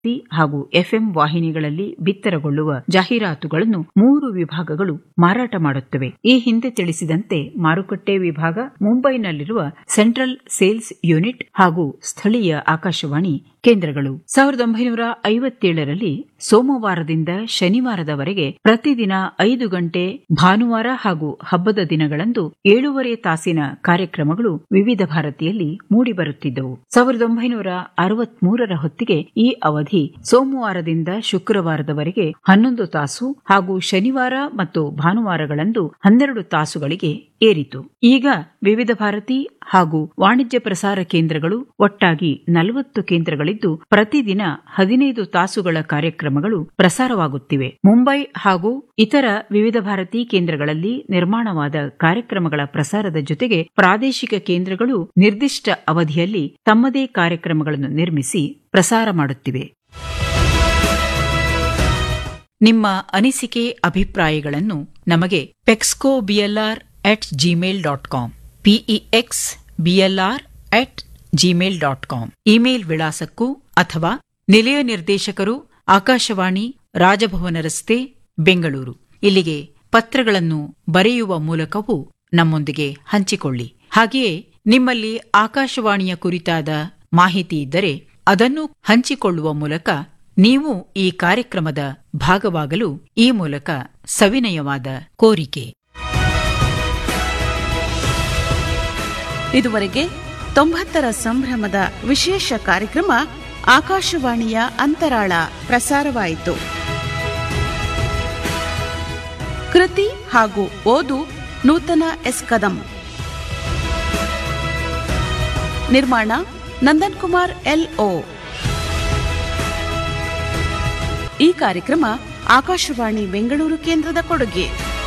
T ಹಾಗೂ FM ವಾಹಿನಿಗಳಲ್ಲಿ ಬಿತ್ತರಗೊಳ್ಳುವ ಜಾಹೀರಾತುಗಳನ್ನು ಮೂರು ವಿಭಾಗಗಳು ಮಾರಾಟ ಮಾಡುತ್ತವೆ ಈ ಹಿಂದೆ ತಿಳಿಸಿದಂತೆ ಮಾರುಕಟ್ಟೆ ವಿಭಾಗ ಮುಂಬೈನಲ್ಲಿರುವ ಸೆಂಟ್ರಲ್ ಸೇಲ್ಸ್ ಯೂನಿಟ್ ಹಾಗೂ ಸ್ಥಳೀಯ ಆಕಾಶವಾಣಿ ಕೇಂದ್ರಗಳು ಸಾವಿರದ ಒಂಬೈನೂರ ಐವತ್ತೇಳರಲ್ಲಿ ಸೋಮವಾರದಿಂದ ಶನಿವಾರದವರೆಗೆ ಪ್ರತಿದಿನ ಐದು ಗಂಟೆ ಭಾನುವಾರ ಹಾಗೂ ಹಬ್ಬದ ದಿನಗಳಂದು ಏಳೂವರೆ ತಾಸಿನ ಕಾರ್ಯಕ್ರಮಗಳು ವಿವಿಧ ಭಾರತಿಯಲ್ಲಿ ಮೂಡಿಬರುತ್ತಿದ್ದವು ಸಾವಿರದ ಒಂಬೈನೂರ ಅರವತ್ಮೂರರ ಹೊತ್ತಿಗೆ ಈ ಅವಧಿ ಸೋಮವಾರದಿಂದ ಶುಕ್ರವಾರದವರೆಗೆ ಹನ್ನೊಂದು ತಾಸು ಹಾಗೂ ಶನಿವಾರ ಮತ್ತು ಭಾನುವಾರಗಳಂದು ಹನ್ನೆರಡು ತಾಸುಗಳಿಗೆ ಏರಿತು ಈಗ ವಿವಿಧ ಭಾರತಿ ಹಾಗೂ ವಾಣಿಜ್ಯ ಪ್ರಸಾರ ಕೇಂದ್ರಗಳು ಒಟ್ಟಾಗಿ ನಲವತ್ತು ಕೇಂದ್ರಗಳಿದ್ದು ಪ್ರತಿದಿನ ಹದಿನೈದು ತಾಸುಗಳ ಕಾರ್ಯಕ್ರಮಗಳು ಪ್ರಸಾರವಾಗುತ್ತಿವೆ ಮುಂಬೈ ಹಾಗೂ ಇತರ ವಿವಿಧ ಭಾರತಿ ಕೇಂದ್ರಗಳಲ್ಲಿ ನಿರ್ಮಾಣವಾದ ಕಾರ್ಯಕ್ರಮಗಳ ಪ್ರಸಾರದ ಜೊತೆಗೆ ಪ್ರಾದೇಶಿಕ ಕೇಂದ್ರಗಳು ನಿರ್ದಿಷ್ಟ ಅವಧಿಯಲ್ಲಿ ತಮ್ಮದೇ ಕಾರ್ಯಕ್ರಮಗಳನ್ನು ನಿರ್ಮಿಸಿ ಪ್ರಸಾರ ಮಾಡುತ್ತಿವೆ ನಿಮ್ಮ ಅನಿಸಿಕೆ ಅಭಿಪ್ರಾಯಗಳನ್ನು ನಮಗೆ ಪೆಕ್ಸ್ಕೋ BLR at Gmail dot com PEX BLR at Gmail dot com email ವಿಳಾಸಕ್ಕೂ ಅಥವಾ ನಿಲಯ ನಿರ್ದೇಶಕರು ಆಕಾಶವಾಣಿ ರಾಜಭವನ ರಸ್ತೆ ಬೆಂಗಳೂರು ಇಲ್ಲಿಗೆ ಪತ್ರಗಳನ್ನು ಬರೆಯುವ ಮೂಲಕವೂ ನಮ್ಮೊಂದಿಗೆ ಹಂಚಿಕೊಳ್ಳಿ ಹಾಗೆಯೇ ನಿಮ್ಮಲ್ಲಿ ಆಕಾಶವಾಣಿಯ ಕುರಿತಾದ ಮಾಹಿತಿ ಇದ್ದರೆ ಅದನ್ನು ಹಂಚಿಕೊಳ್ಳುವ ಮೂಲಕ ನೀವು ಈ ಕಾರ್ಯಕ್ರಮದ ಭಾಗವಾಗಲು ಈ ಮೂಲಕ ಸವಿನಯವಾದ ಕೋರಿಕೆ ಇದುವರೆಗೆ ತೊಂಬತ್ತರ ಸಂಭ್ರಮದ ವಿಶೇಷ ಕಾರ್ಯಕ್ರಮ ಆಕಾಶವಾಣಿಯ ಅಂತರಾಳ ಪ್ರಸಾರವಾಯಿತು ಕೃತಿ ಹಾಗೂ ಓದು ನೂತನ ಎಸ್ ಕದಂ ನಿರ್ಮಾಣ ನಂದನ್ ಕುಮಾರ್ ಎಲ್ಒ ಈ ಕಾರ್ಯಕ್ರಮ ಆಕಾಶವಾಣಿ ಬೆಂಗಳೂರು ಕೇಂದ್ರದ ಕೊಡುಗೆ